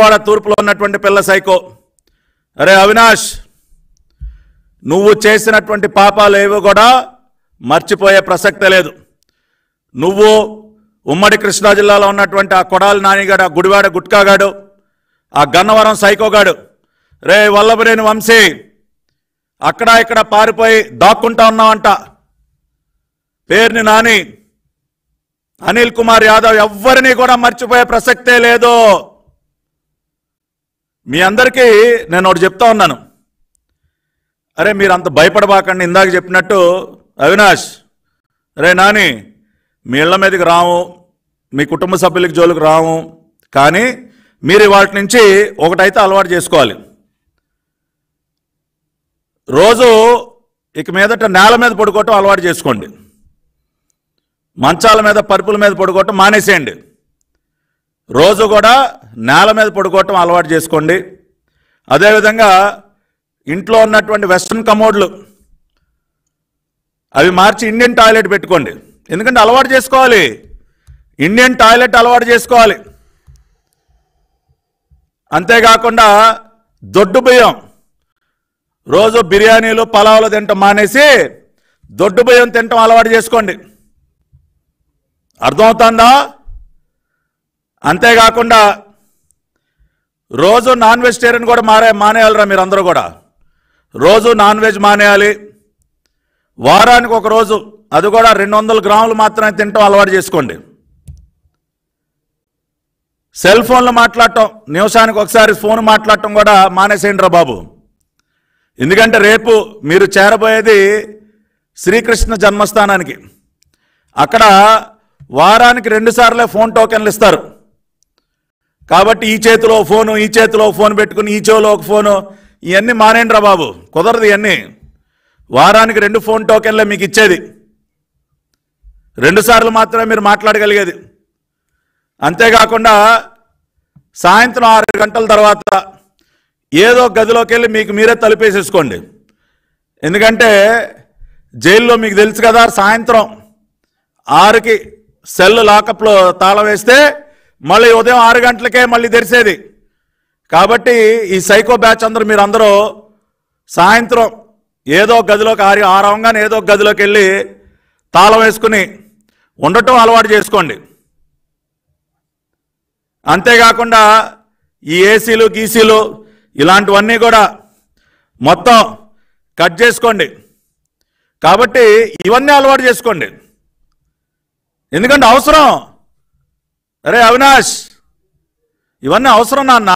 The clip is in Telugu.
విజయవాడ తూర్పులో ఉన్నటువంటి పిల్ల సైకో అరే అవినాష్ నువ్వు చేసినటువంటి పాపాలు ఏవో కూడా మర్చిపోయే ప్రసక్తే లేదు నువ్వు ఉమ్మడి కృష్ణా జిల్లాలో ఉన్నటువంటి ఆ కొడాలి నానిగాడు ఆ గుడివాడ గుట్కాగాడు ఆ గన్నవరం సైకోగాడు రే వల్లభరేని వంశీ అక్కడ ఇక్కడ పారిపోయి దాక్కుంటా ఉన్నావంట పేరుని నాని అనిల్ కుమార్ యాదవ్ ఎవ్వరిని కూడా మర్చిపోయే ప్రసక్తే లేదు మీ అందరికీ నేను ఒకటి చెప్తా ఉన్నాను అరే మీరు అంత భయపడబాకండి ఇందాక చెప్పినట్టు అవినాష్ అరే నాని మీ ఇళ్ల మీదకి రాము మీ కుటుంబ సభ్యులకి జోలికి రాము కానీ మీరు వాటి నుంచి ఒకటైతే అలవాటు చేసుకోవాలి రోజు ఇక మీదట నేల మీద పడుకోవటం అలవాటు చేసుకోండి మంచాల మీద పరుపుల మీద పడుకోవటం మానేసేయండి రోజు కూడా నేల మీద పడుకోవటం అలవాటు చేసుకోండి అదేవిధంగా ఇంట్లో ఉన్నటువంటి వెస్ట్రన్ కమోడ్లు అవి మార్చి ఇండియన్ టాయిలెట్ పెట్టుకోండి ఎందుకంటే అలవాటు చేసుకోవాలి ఇండియన్ టాయిలెట్ అలవాటు చేసుకోవాలి అంతేకాకుండా దొడ్డు బియ్యం రోజు బిర్యానీలు పలావులు తినటం మానేసి దొడ్డు బియ్యం తినటం అలవాటు చేసుకోండి అర్థమవుతుందా అంతేకాకుండా రోజు నాన్ వెజిటేరియన్ కూడా మారే మానేయాలరా మీరు అందరూ కూడా రోజు నాన్ వెజ్ మానేయాలి వారానికి ఒక రోజు అది కూడా రెండు వందల గ్రాములు మాత్రమే తినటం అలవాటు చేసుకోండి సెల్ ఫోన్లో మాట్లాడటం నిమిషానికి ఒకసారి ఫోన్ మాట్లాడటం కూడా మానేసేయండి రా బాబు ఎందుకంటే రేపు మీరు చేరబోయేది శ్రీకృష్ణ జన్మస్థానానికి అక్కడ వారానికి రెండు సార్లే ఫోన్ టోకెన్లు ఇస్తారు కాబట్టి ఈ చేతిలో ఫోను ఈ చేతిలో ఫోన్ పెట్టుకుని ఈ చెవిలో ఒక ఫోను ఇవన్నీ మానేయండి రా బాబు కుదరదు ఇవన్నీ వారానికి రెండు ఫోన్ టోకెన్లే మీకు ఇచ్చేది రెండు సార్లు మాత్రమే మీరు మాట్లాడగలిగేది అంతేకాకుండా సాయంత్రం ఆరు గంటల తర్వాత ఏదో గదిలోకి వెళ్ళి మీకు మీరే తలుపేసేసుకోండి ఎందుకంటే జైల్లో మీకు తెలుసు కదా సాయంత్రం ఆరుకి సెల్ లాకప్లో తాళం వేస్తే మళ్ళీ ఉదయం ఆరు గంటలకే మళ్ళీ తెరిసేది కాబట్టి ఈ సైకో బ్యాచ్ అందరూ మీరు అందరూ సాయంత్రం ఏదో గదిలోకి ఆరి ఆరవంగానే ఏదో గదిలోకి వెళ్ళి తాళం వేసుకుని ఉండటం అలవాటు చేసుకోండి అంతేకాకుండా ఈ ఏసీలు గీసీలు ఇలాంటివన్నీ కూడా మొత్తం కట్ చేసుకోండి కాబట్టి ఇవన్నీ అలవాటు చేసుకోండి ఎందుకంటే అవసరం అరే అవినాష్ ఇవన్నీ అవసరం నాన్న